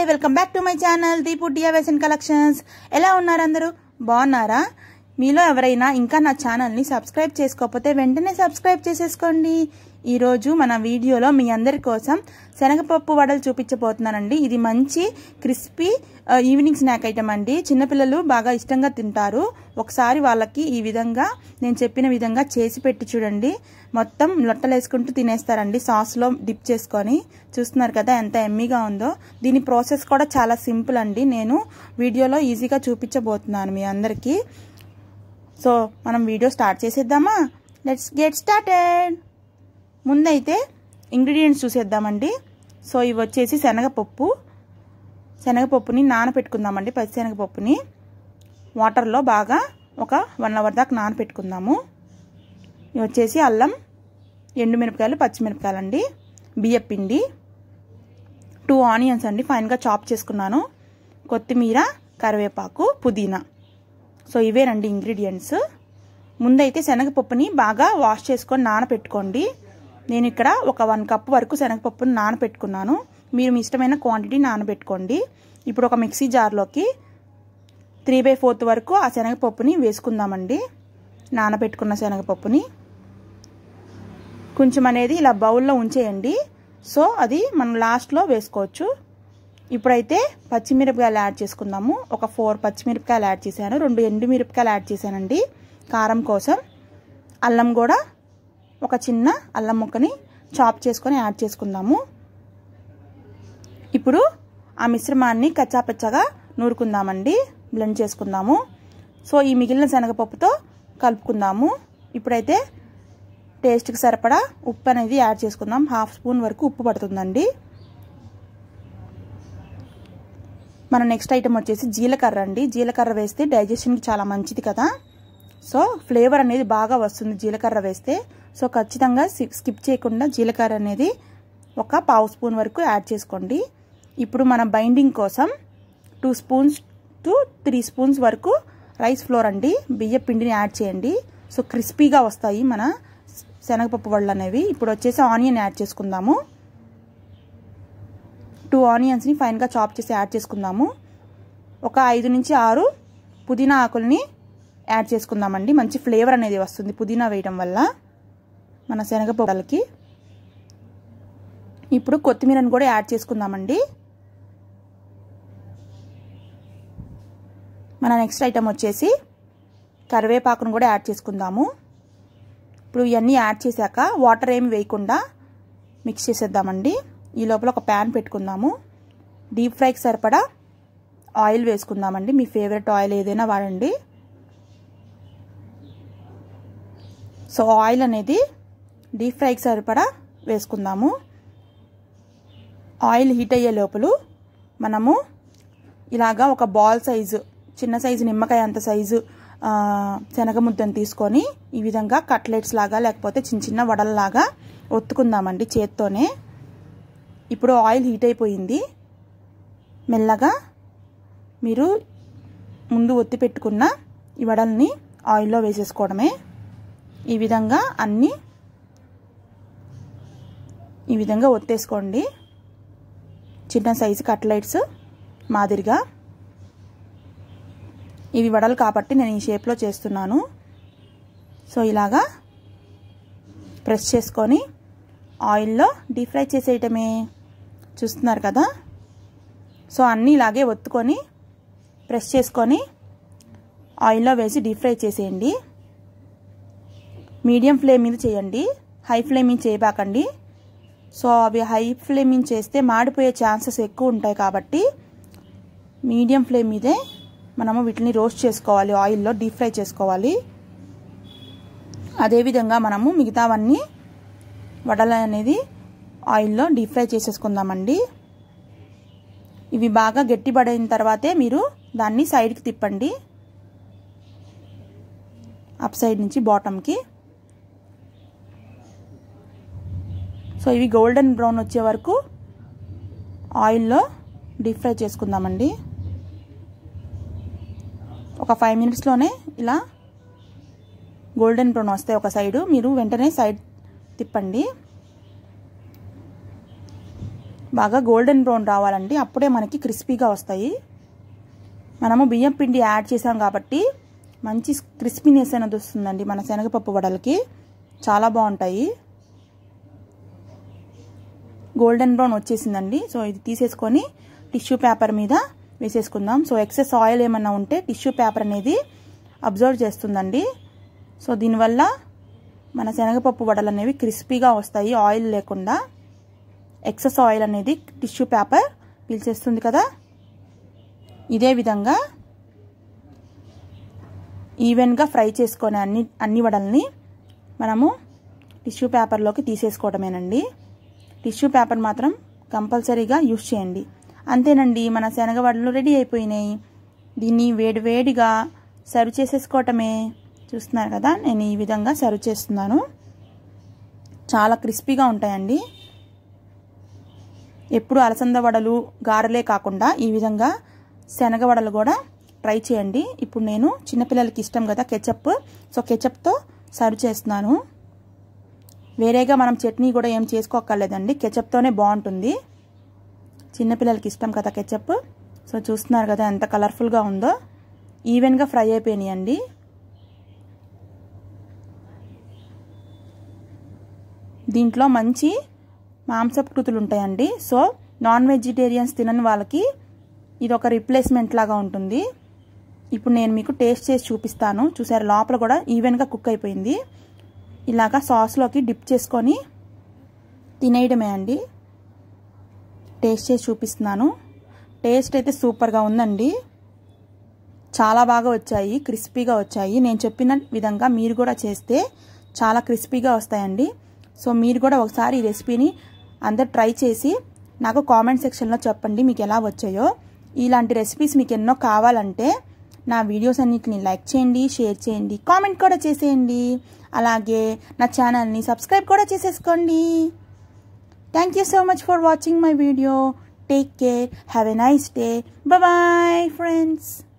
welcome back to my channel Deepu డియావేస్ and collections ఎలా ఉన్నారు అందరూ బాగున్నారా మీలో ఎవరైనా ఇంకా నా ఛానల్ని సబ్స్క్రైబ్ చేసుకోకపోతే వెంటనే సబ్స్క్రైబ్ చేసేసుకోండి ఈరోజు మన వీడియోలో మీ అందరి కోసం శనగపప్పు వడలు చూపించబోతున్నానండి ఇది మంచి క్రిస్పీ ఆ, ఈవినింగ్ స్నాక్ ఐటమ్ అండి చిన్నపిల్లలు బాగా ఇష్టంగా తింటారు ఒకసారి వాళ్ళకి ఈ విధంగా నేను చెప్పిన విధంగా చేసి పెట్టి చూడండి మొత్తం లొట్టలేసుకుంటూ తినేస్తారండి సాస్లో డిప్ చేసుకొని చూస్తున్నారు కదా ఎంత ఎమ్మీగా ఉందో దీని ప్రాసెస్ కూడా చాలా సింపుల్ అండి నేను వీడియోలో ఈజీగా చూపించబోతున్నాను మీ అందరికీ సో మనం వీడియో స్టార్ట్ చేసేద్దామా లెట్స్ గెట్ స్టార్టెడ్ ముందైతే ఇంగ్రీడియంట్స్ చూసేద్దామండి సో ఇవి వచ్చేసి శనగపప్పు శనగపప్పుని నానపెట్టుకుందామండి పచ్చిశనగపప్పుని వాటర్లో బాగా ఒక వన్ అవర్ దాకా నానపెట్టుకుందాము ఇవి వచ్చేసి అల్లం ఎండుమిరపకాయలు పచ్చిమిరపకాయలు అండి బియ్యపిండి టూ ఆనియన్స్ అండి ఫైన్గా చాప్ చేసుకున్నాను కొత్తిమీర కరివేపాకు పుదీనా సో ఇవేనండి ఇంగ్రీడియంట్స్ ముందైతే శనగపప్పుని బాగా వాష్ చేసుకొని నానపెట్టుకోండి నేను ఇక్కడ ఒక వన్ కప్ వరకు శనగపప్పుని నానపెట్టుకున్నాను మీరు మీ ఇష్టమైన క్వాంటిటీ నానబెట్టుకోండి ఇప్పుడు ఒక మిక్సీ జార్లోకి త్రీ బై ఫోర్త్ వరకు ఆ శనగపప్పుని వేసుకుందామండి నానబెట్టుకున్న శనగపప్పుని కొంచెం అనేది ఇలా బౌల్లో ఉంచేయండి సో అది మనం లాస్ట్లో వేసుకోవచ్చు ఇప్పుడైతే పచ్చిమిరపకాయలు యాడ్ చేసుకుందాము ఒక ఫోర్ పచ్చిమిరపకాయలు యాడ్ చేశాను రెండు ఎండు మిరపకాయలు యాడ్ చేశానండి కారం కోసం అల్లం కూడా ఒక చిన్న అల్లం ముక్కని చాప్ చేసుకొని యాడ్ చేసుకుందాము ఇప్పుడు ఆ మిశ్రమాన్ని కచ్చాపచ్చగా నూరుకుందామండి బ్లెండ్ చేసుకుందాము సో ఈ మిగిలిన శనగపప్పుతో కలుపుకుందాము ఇప్పుడైతే టేస్ట్కి సరిపడా ఉప్పు అనేది యాడ్ చేసుకుందాం హాఫ్ స్పూన్ వరకు ఉప్పు పడుతుందండి మన నెక్స్ట్ ఐటమ్ వచ్చేసి జీలకర్ర అండి జీలకర్ర వేస్తే డైజెషన్కి చాలా మంచిది కదా సో ఫ్లేవర్ అనేది బాగా వస్తుంది జీలకర్ర వేస్తే సో ఖచ్చితంగా స్కిప్ చేయకుండా జీలకర్ర అనేది ఒక పావు స్పూన్ వరకు యాడ్ చేసుకోండి ఇప్పుడు మన బైండింగ్ కోసం two spoons to three spoons వరకు రైస్ ఫ్లోర్ అండి బియ్య పిండిని యాడ్ చేయండి సో క్రిస్పీగా వస్తాయి మన శనగపప్పు వళ్ళు అనేవి ఇప్పుడు వచ్చేసి ఆనియన్ యాడ్ చేసుకుందాము టూ ఆనియన్స్ని ఫైన్గా చాప్ చేసి యాడ్ చేసుకుందాము ఒక ఐదు నుంచి ఆరు పుదీనా ఆకుల్ని యాడ్ చేసుకుందామండి మంచి ఫ్లేవర్ అనేది వస్తుంది పుదీనా వేయడం వల్ల మన శనగపప్పులకి ఇప్పుడు కొత్తిమీరని కూడా యాడ్ చేసుకుందామండి మన నెక్స్ట్ ఐటమ్ వచ్చేసి కరివేపాకును కూడా యాడ్ చేసుకుందాము ఇప్పుడు ఇవన్నీ యాడ్ చేశాక వాటర్ ఏమి వేయకుండా మిక్స్ చేసేద్దామండి ఈ లోపల ఒక ప్యాన్ పెట్టుకుందాము డీప్ ఫ్రైకి సరిపడా ఆయిల్ వేసుకుందామండి మీ ఫేవరెట్ ఆయిల్ ఏదైనా వాడండి సో ఆయిల్ అనేది డీప్ ఫ్రైకి సరిపడా వేసుకుందాము ఆయిల్ హీట్ అయ్యే లోపల మనము ఇలాగా ఒక బాల్ సైజు చిన్న సైజు నిమ్మకాయ అంత సైజు శనగ ముద్దను తీసుకొని ఈ విధంగా కట్లెట్స్ లాగా లేకపోతే చిన్న చిన్న వడల్లాగా ఒత్తుకుందామండి చేత్తోనే ఇప్పుడు ఆయిల్ హీట్ అయిపోయింది మెల్లగా మీరు ముందు ఒత్తి పెట్టుకున్న ఈ వడల్ని ఆయిల్లో వేసేసుకోవడమే ఈ విధంగా అన్నీ ఈ విధంగా ఒత్తేసుకోండి చిన్న సైజు కట్లెట్స్ మాదిరిగా ఇవి వడలు కాబట్టి నేను ఈ షేప్లో చేస్తున్నాను సో ఇలాగా ప్రెస్ చేసుకొని ఆయిల్లో డీప్ ఫ్రై చేసేయటమే చూస్తున్నారు కదా సో అన్నీ ఇలాగే ఒత్తుకొని ప్రెస్ చేసుకొని ఆయిల్లో వేసి డీప్ ఫ్రై చేసేయండి మీడియం ఫ్లేమ్ మీద చేయండి హై ఫ్లేమ్ మీద చేయబాకండి సో అవి హై ఫ్లేమ్ మీద చేస్తే మాడిపోయే ఛాన్సెస్ ఎక్కువ ఉంటాయి కాబట్టి మీడియం ఫ్లేమ్ మీదే మనము వీటిని రోస్ట్ చేసుకోవాలి ఆయిల్లో డీప్ ఫ్రై చేసుకోవాలి అదేవిధంగా మనము మిగతావన్నీ వడలు అనేది ఆయిల్లో డీప్ ఫ్రై చేసేసుకుందామండి ఇవి బాగా గట్టిపడిన తర్వాతే మీరు దాన్ని సైడ్కి తిప్పండి అప్ సైడ్ నుంచి బాటమ్కి సో ఇవి గోల్డెన్ బ్రౌన్ వచ్చే వరకు ఆయిల్లో డీప్ ఫ్రై చేసుకుందామండి ఒక ఫైవ్ మినిట్స్లోనే ఇలా గోల్డెన్ బ్రౌన్ వస్తాయి ఒక సైడు మీరు వెంటనే సైడ్ తిప్పండి బాగా గోల్డెన్ బ్రౌన్ రావాలండి అప్పుడే మనకి క్రిస్పీగా వస్తాయి మనము బియ్యం పిండి యాడ్ చేసాం కాబట్టి మంచి క్రిస్పీనెస్ అనేది వస్తుందండి మన శనగపప్పు వడలకి చాలా బాగుంటాయి గోల్డెన్ బ్రౌన్ వచ్చేసిందండి సో ఇది తీసేసుకొని టిష్యూ పేపర్ మీద వేసేసుకుందాం సో ఎక్సెస్ ఆయిల్ ఏమన్నా ఉంటే టిష్యూ పేపర్ అనేది అబ్జర్వ్ చేస్తుందండి సో దీనివల్ల మన శనగపప్పు వడలు అనేవి క్రిస్పీగా వస్తాయి ఆయిల్ లేకుండా ఎక్సెస్ ఆయిల్ అనేది టిష్యూ పేపర్ పీల్చేస్తుంది కదా ఇదే విధంగా ఈవెన్గా ఫ్రై చేసుకొని అన్ని అన్ని వడల్ని మనము టిష్యూ పేపర్లోకి తీసేసుకోవడమేనండి టిష్యూ పేపర్ మాత్రం కంపల్సరీగా యూస్ చేయండి అంతేనండి మన శనగ వడలు రెడీ అయిపోయినాయి దీన్ని వేడివేడిగా సర్వ్ చేసేసుకోవటమే చూస్తున్నారు కదా నేను ఈ విధంగా సర్వ్ చేస్తున్నాను చాలా క్రిస్పీగా ఉంటాయండి ఎప్పుడు అలసంద వడలు గారెలే కాకుండా ఈ విధంగా శనగ వడలు కూడా ట్రై చేయండి ఇప్పుడు నేను చిన్నపిల్లలకి ఇష్టం కదా కెచప్ సో కెచప్తో సర్వ్ చేస్తున్నాను వేరేగా మనం చట్నీ కూడా ఏం చేసుకోక్కర్లేదండి కెచప్తోనే బాగుంటుంది చిన్నపిల్లలకి ఇష్టం కదా కెచప్ సో చూస్తున్నారు కదా ఎంత కలర్ఫుల్గా ఉందో ఈవెన్గా ఫ్రై అయిపోయినాయండి దీంట్లో మంచి మాంసకృతులు ఉంటాయండి సో నాన్ వెజిటేరియన్స్ తినని వాళ్ళకి ఇది ఒక రిప్లేస్మెంట్ లాగా ఉంటుంది ఇప్పుడు నేను మీకు టేస్ట్ చేసి చూపిస్తాను చూసారు లోపల కూడా ఈవెన్గా కుక్ అయిపోయింది ఇలాగా సాస్లోకి డిప్ చేసుకొని తినేయడమే అండి టేస్ట్ చేసి చూపిస్తున్నాను టేస్ట్ అయితే సూపర్గా ఉందండి చాలా బాగా వచ్చాయి క్రిస్పీగా వచ్చాయి నేను చెప్పిన విధంగా మీరు కూడా చేస్తే చాలా క్రిస్పీగా వస్తాయండి సో మీరు కూడా ఒకసారి ఈ రెసిపీని అందరు ట్రై చేసి నాకు కామెంట్ సెక్షన్లో చెప్పండి మీకు ఎలా వచ్చాయో ఇలాంటి రెసిపీస్ మీకు ఎన్నో కావాలంటే నా వీడియోస్ అన్నిటిని లైక్ చేయండి షేర్ చేయండి కామెంట్ కూడా చేసేయండి అలాగే నా ఛానల్ని సబ్స్క్రైబ్ కూడా చేసేసుకోండి thank you so much for watching my video take care have a nice day bye friends